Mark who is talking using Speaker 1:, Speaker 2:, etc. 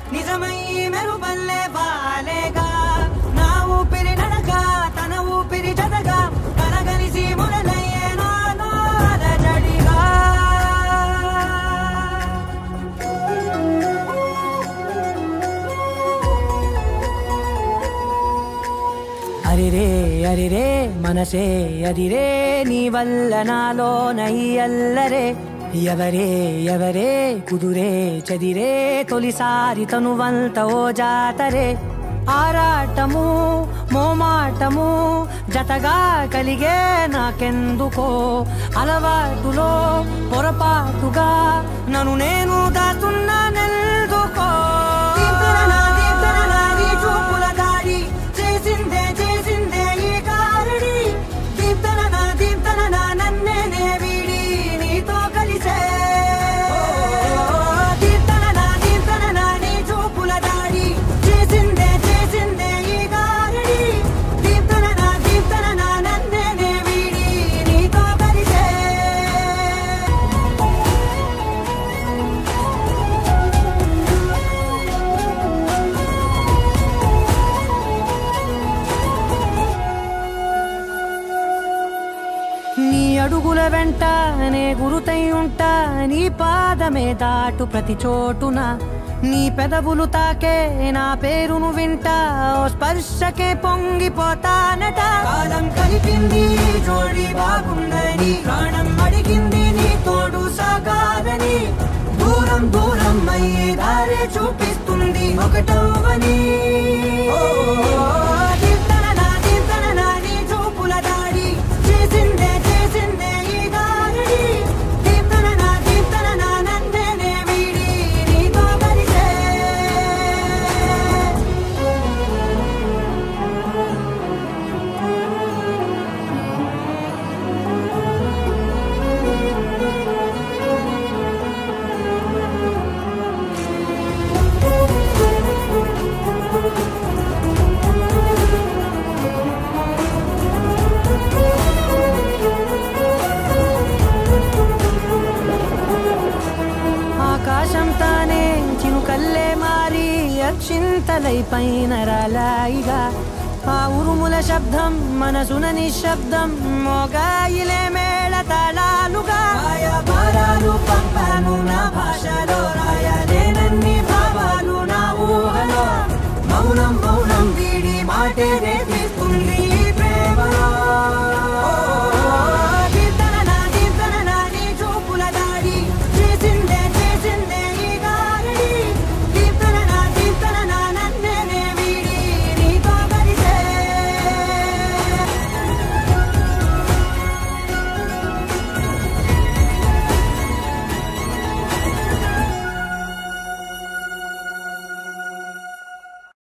Speaker 1: నిజమై మెరుపల్లే వాలేగా నా ఊపిరి నడక తన ఊపిరి జతగా కలగలిసి మొదలయ్యే నాలో అలజడిగా అరిరే అరిరే మనసే అరిరే నీ వల్ల నాలో నయ్యల్లరే ఎవరే ఎవరే కుదురే చదిరే తొలిసారి తనువంత ఓ జాతరే ఆరాటము మోమాటము జతగా కలిగే నాకెందుకో అలవాటులో పొరపాటుగా నన్ను నేను దాతున్నా నెల్దుకో చూపుల దాడి చేసిందే చేసిందే ఈ కారడి దీప్తన నా దీప్తన నా నన్నే నే వీడి నీతో కలిసే దీప్తన నా దీప్తన నా నీ చూపుల దాడి చేసిందే చేసిందే ఈ కారడి దీప్తన నా దీప్తన నా నన్నే నే వీడి నీతో కలిసే నీ అడుగుల వెంట నే గురుతై ఉంటా నీ పాదమే దాటు ప్రతి చోటున నీ పెదవులు తాకే నా పేరును వింటా ఓ స్పర్శకే పొంగిపోతానట కాలం కలిపింది జోడి బాగుందని ప్రాణం అడిగింది నీ తోడు సాగాలని దూరం దూరం అయ్యే దారే చూపిస్తుంది ఒకటవని దీప్తన నా దీప్తన నా నీ చూపుల దాడి చేసిందే చేసిందే ఈ దారి దీప్తన నా దీప్తన నా నన్నే నే వీడి నీతో కలిసే ఆకాశం తానే చినుకల్లే మారి అక్షింతలై పైన రాలాయిగా ఆ ఉరుముల శబ్దం మనసున నిశ్శబ్దం మోగాయిలే మేళ తాళాలుగా భారాలు పంపాను నా భాష